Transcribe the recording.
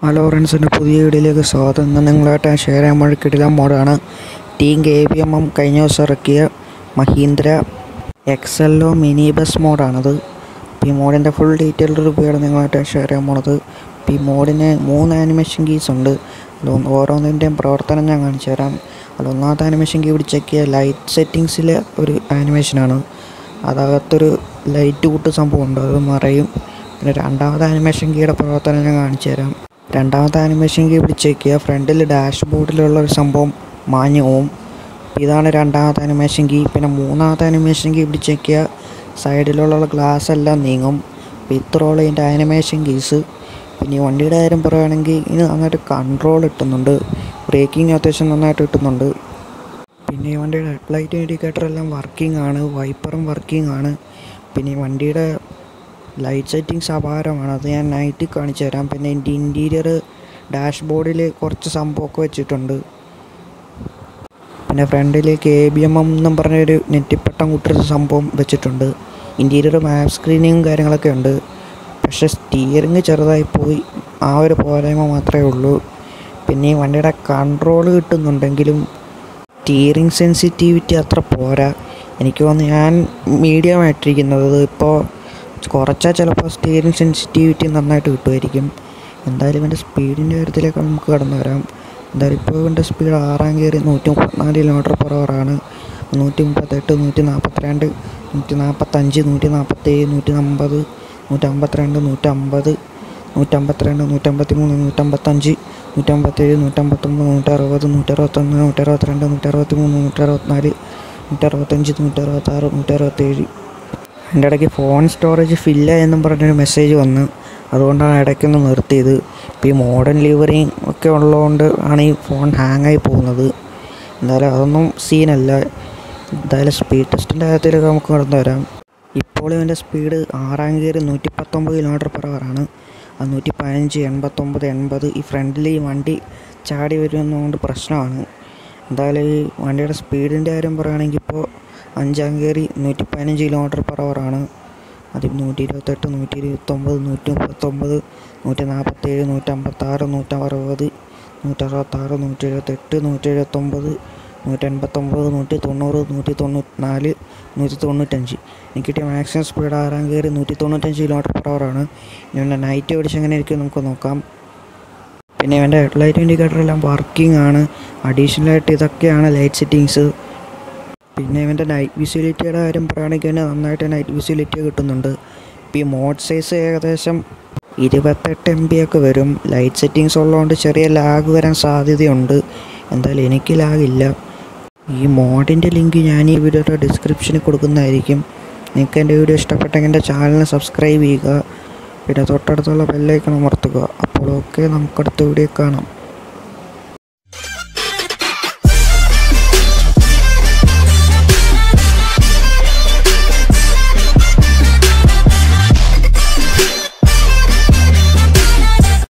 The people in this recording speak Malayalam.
ഹലോ ഫ്രണ്ട്സിൻ്റെ പുതിയ വീഡിയോയിലേക്ക് സ്വാഗതം ഇന്ന് നിങ്ങളായിട്ട് ഞാൻ ഷെയർ ചെയ്യാൻ വേണ്ടി കിടിലൻ മോഡാണ് team K B M M കഴിഞ്ഞ ദിവസം ഇറക്കിയ മഹീന്ദ്ര എക്സെല്ലോ മിനി ബസ് മോഡാണത് അപ്പോൾ ഈ മോഡിൻ്റെ ഫുൾ ഡീറ്റെയിൽ റിവ്യൂ ആണ് നിങ്ങളായിട്ട് ഷെയർ ചെയ്യാൻ പോണത് അപ്പോൾ ഈ മോഡിന് മൂന്ന് ആനിമേഷൻ കീസ് ഉണ്ട് അതിൽ ഓരോന്നിൻ്റെയും പ്രവർത്തനം ഞാൻ കാണിച്ചു തരാം അതിൽ ഒന്നാമത്തെ ആനിമേഷൻ കീ പിടിച്ചൊക്കിയ ലൈറ്റ് സെറ്റിങ്സിലെ ഒരു ആനിമേഷനാണ് അതകത്തൊരു ലൈറ്റ് കൂട്ട് സംഭവം ഉണ്ട് അത് മറയും പിന്നെ രണ്ടാമത്തെ ആനിമേഷൻ കീയുടെ പ്രവർത്തനം ഞാൻ കാണിച്ചു തരാം രണ്ടാമത്തെ ആനിമേഷൻ കീ പിടിച്ച് വയ്ക്കുക ഫ്രണ്ടിൽ ഡാഷ് ബോർഡിലുള്ള ഒരു സംഭവം മാഞ്ഞു പോവും ഇതാണ് രണ്ടാമത്തെ ആനിമേഷൻ കീ പിന്നെ മൂന്നാമത്തെ ആനിമേഷൻ കീ പിടിച്ച് വയ്ക്കുക സൈഡിലുള്ള ഗ്ലാസ് എല്ലാം നീങ്ങും അപ്പോൾ ഇത്രയുള്ള ഇതിൻ്റെ ആനിമേഷൻ കീസ് പിന്നെ ഈ വണ്ടിയുടെ കാര്യം പറയുകയാണെങ്കിൽ ഇതിന് നന്നായിട്ട് കൺട്രോൾ കിട്ടുന്നുണ്ട് ബ്രേക്കിംഗ് അത്യാവശ്യം നന്നായിട്ട് കിട്ടുന്നുണ്ട് പിന്നെ ഈ വണ്ടിയുടെ ഹെഡ്ലൈറ്റ് ഇൻഡിക്കേറ്റർ എല്ലാം വർക്കിംഗ് ആണ് വൈപ്പറും വർക്കിംഗ് ആണ് പിന്നെ ഈ വണ്ടിയുടെ ലൈറ്റ് സെറ്റിങ്സ് അപാരമാണ് അത് ഞാൻ നൈറ്റ് കാണിച്ചു തരാം പിന്നെ എൻ്റെ ഇൻറ്റീരിയർ ഡാഷ്ബോർഡിൽ കുറച്ച് സംഭവമൊക്കെ വെച്ചിട്ടുണ്ട് പിന്നെ ഫ്രണ്ടിൽ കെ ബി എം എം എന്നും പറഞ്ഞൊരു നെറ്റിപ്പട്ടം കൂട്ടൊരു സംഭവം വെച്ചിട്ടുണ്ട് ഇൻറ്റീരിയർ മാപ്പ് സ്ക്രീനിങ്ങും കാര്യങ്ങളൊക്കെ ഉണ്ട് പക്ഷേ സ്റ്റിയറിങ് ചെറുതായി പോയി ആ ഒരു പോരായ്മ മാത്രമേ ഉള്ളൂ പിന്നെ ഈ വണ്ടിയുടെ കൺട്രോൾ കിട്ടുന്നുണ്ടെങ്കിലും സ്റ്റിയറിംഗ് സെൻസിറ്റിവിറ്റി അത്ര പോരാ എനിക്ക് തോന്നുന്നു ഞാൻ മീഡിയം ആയിട്ടിരിക്കുന്നത് ഇപ്പോൾ കുറച്ചാൽ ചിലപ്പോൾ സ്റ്റിയറിംഗ് സെൻസിറ്റിവിറ്റി നന്നായിട്ട് കിട്ടുമായിരിക്കും എന്തായാലും ഇവൻ്റെ സ്പീഡിൻ്റെ കാര്യത്തിലേക്ക് നമുക്ക് കടന്നു വരാം എന്തായാലും ഇപ്പോൾ ഇവൻ്റെ സ്പീഡ് ആറാം കയറി നൂറ്റി മുപ്പത്തിനാല് കിലോമീറ്റർ പെർ ആണ് നൂറ്റി മുപ്പത്തെട്ട് നൂറ്റി നാൽപ്പത്തിരണ്ട് നൂറ്റി നാൽപ്പത്തഞ്ച് നൂറ്റി നാൽപ്പത്തേഴ് നൂറ്റി അമ്പത് നൂറ്റമ്പത്തിരണ്ട് നൂറ്റമ്പത് നൂറ്റമ്പത്തിരണ്ട് നൂറ്റമ്പത്തി മൂന്ന് നൂറ്റമ്പത്തഞ്ച് നൂറ്റമ്പത്തേഴ് നൂറ്റമ്പത്തൊമ്പത് നൂറ്ററുപത് നൂറ്ററുപത്തൊന്ന് നൂറ്ററുപത്തിരണ്ട് നൂറ്ററുപത്തി മൂന്ന് നൂറ്ററുപത്തിനാല് നൂറ്ററുപത്തഞ്ച് നൂറ്ററുപത്താറ് നൂറ്ററുപത്തേഴ് എൻ്റെ ഇടയ്ക്ക് ഫോൺ സ്റ്റോറേജ് ഫില്ല എന്നും പറഞ്ഞൊരു മെസ്സേജ് വന്ന് അതുകൊണ്ടാണ് ഇടയ്ക്കൊന്ന് നിർത്തിയത് ഇപ്പോൾ ഈ മോഡേൺ ലിവറിങ് ഒക്കെ ഉള്ളതുകൊണ്ട് ആണ് ഈ ഫോൺ ഹാങ്ങായി പോകുന്നത് എന്തായാലും അതൊന്നും സീനല്ല എന്തായാലും സ്പീഡ് ടെസ്റ്റിൻ്റെ കാര്യത്തിലൊക്കെ നമുക്ക് കടന്നു വരാം ഇപ്പോൾ ഇവൻ്റെ സ്പീഡ് ആറാം ഗിയർ നൂറ്റി പത്തൊമ്പത് കിലോമീറ്റർ പെർ ആണ് അത് നൂറ്റി പതിനഞ്ച് എൺപത്തൊമ്പത് എൺപത് ഈ ഫ്രണ്ടിൽ ഈ വണ്ടി ചാടി വരുന്നതുകൊണ്ട് പ്രശ്നമാണ് എന്തായാലും ഈ വണ്ടിയുടെ സ്പീഡിൻ്റെ കാര്യം പറയുകയാണെങ്കിൽ ഇപ്പോൾ അഞ്ചാം കയറി നൂറ്റി പതിനഞ്ച് കിലോമീറ്റർ പെർ ആണ് അതിൽ നൂറ്റി ഇരുപത്തെട്ട് നൂറ്റി ഇരുപത്തൊമ്പത് നൂറ്റി മുപ്പത്തൊമ്പത് നൂറ്റി നാൽപ്പത്തേഴ് നൂറ്റമ്പത്താറ് നൂറ്ററുപത് നൂറ്ററുപത്താറ് നൂറ്റി എഴുപത്തെട്ട് നൂറ്റി എഴുപത്തൊമ്പത് നൂറ്റി എൺപത്തൊമ്പത് നൂറ്റി തൊണ്ണൂറ് നൂറ്റി തൊണ്ണൂറ്റിനാല് നൂറ്റി തൊണ്ണൂറ്റഞ്ച് എനിക്ക് കിട്ടിയ മാക്സിമം സ്പീഡ് ആറാം കയറി നൂറ്റി തൊണ്ണൂറ്റഞ്ച് കിലോമീറ്റർ പെർ ആണ് ഇനി നൈറ്റ് ഓടിച്ച് എങ്ങനെ ഇരിക്കും നമുക്ക് നോക്കാം പിന്നെ ഇവൻ്റെ ഹെഡ്ലൈറ്റ് ഇൻഡിക്കേറ്റർ എല്ലാം വർക്കിംഗ് ആണ് അഡീഷണൽ ആയിട്ട് ഇതൊക്കെയാണ് ലൈറ്റ് സെറ്റിങ്സ് പിന്നെ ഇവൻ്റെ നൈറ്റ് വിസിബിലിറ്റിയുടെ കാര്യം പറയുകയാണെങ്കിൽ തന്നെ നന്നായിട്ട് നൈറ്റ് വിസിബിലിറ്റി കിട്ടുന്നുണ്ട് ഇപ്പോൾ ഈ മോഡ് സൈസ് ഏകദേശം ഇരുപത്തെട്ട് എം ബി ഒക്കെ വരും ലൈറ്റ് സെറ്റിങ്സ് ഉള്ളതുകൊണ്ട് ചെറിയ ലാഗ് വരാൻ സാധ്യതയുണ്ട് എന്തായാലും എനിക്ക് ലാഗില്ല ഈ മോഡിൻ്റെ ലിങ്ക് ഞാൻ ഈ വീഡിയോയുടെ ഡിസ്ക്രിപ്ഷനിൽ കൊടുക്കുന്നതായിരിക്കും നിങ്ങൾക്ക് എൻ്റെ വീഡിയോ ഇഷ്ടപ്പെട്ടെങ്കിൽ എൻ്റെ ചാനൽ സബ്സ്ക്രൈബ് ചെയ്യുക പിന്നെ തൊട്ടടുത്തുള്ള ബെല്ലൈക്കൺ അമർത്തുക അപ്പോൾ ഓക്കെ നമുക്കടുത്ത വീഡിയോ കാണാം